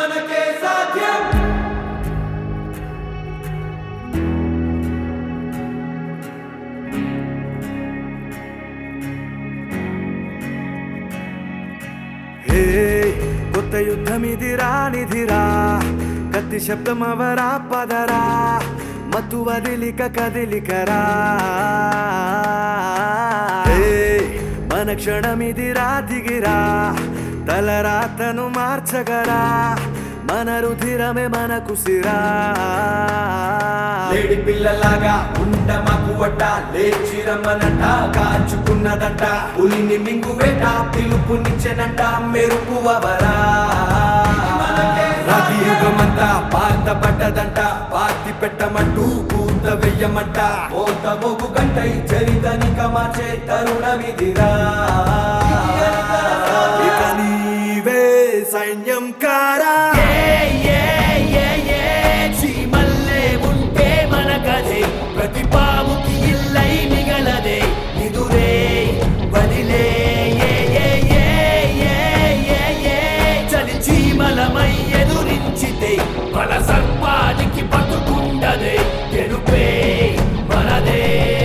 మనకే సాధ్యం హే కొత్త యుద్ధమిదిరా నిధిరా కత్తి శబ్దం అవరా పదరా మత్తు వదిలిక కదిలికరా హే మన క్షణమిదిరా దిగిరా తలరాతను మార్చగరా మన రుధిరమే మనకు సిరా లేడి పిల్లలాగా ఉంట మాకు వడ్డ లేచి రమ్మనంట కాచుకున్నదంట పులిని మింగు వేట పిలుపునిచ్చెనంట మెరుపు అవరా రాతి యుగమంతా పాత పడ్డదంట పాతి పెట్టమంటూ పూత వెయ్యమంట పోత మోగు గంటై చరితనిక మార్చే తరుణమిదిరా ఇక నీవే సైన్యం కారా చీమల్లే ఉంటే మన కథే ప్రతి పాముకి ఇల్లై మిగలదే నిదురే వదిలే ఏ, ఏ, ఏ, ఏ, ఏ, ఏ. చలి చీమలమై ఎదురించితే బల సర్పానికి బతుకుండదే గెలుపే మనదే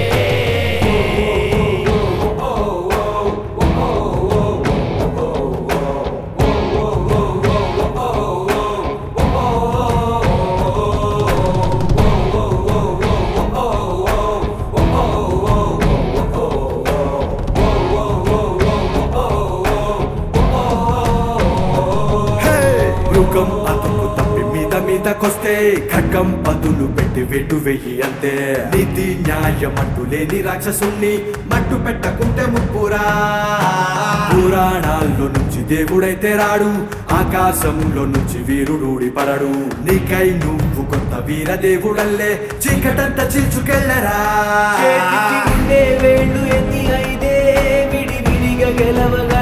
హే! మృగం అతుకు తప్పి మీద మీదకొస్తే ఖడ్గం పదులు పెట్టి వెటు వెయ్యి అంతే నీతి న్యాయం అంటూ లేని రాక్షసుణ్ణి మట్టు పెట్టకుంటే ముప్పురా పురాణాల్లో నుంచి దేవుడైతే రాడు ఆకాశంలో నుంచి వీరుడు పడడు నీకై నువ్వు కొత్త వీర దేవుడల్లే చీకటంతా చీల్చుకెళ్ళరా చేతికి ఉండే వేళ్ళు ఎత్తి అయితే విడి విడిగా గెలవగా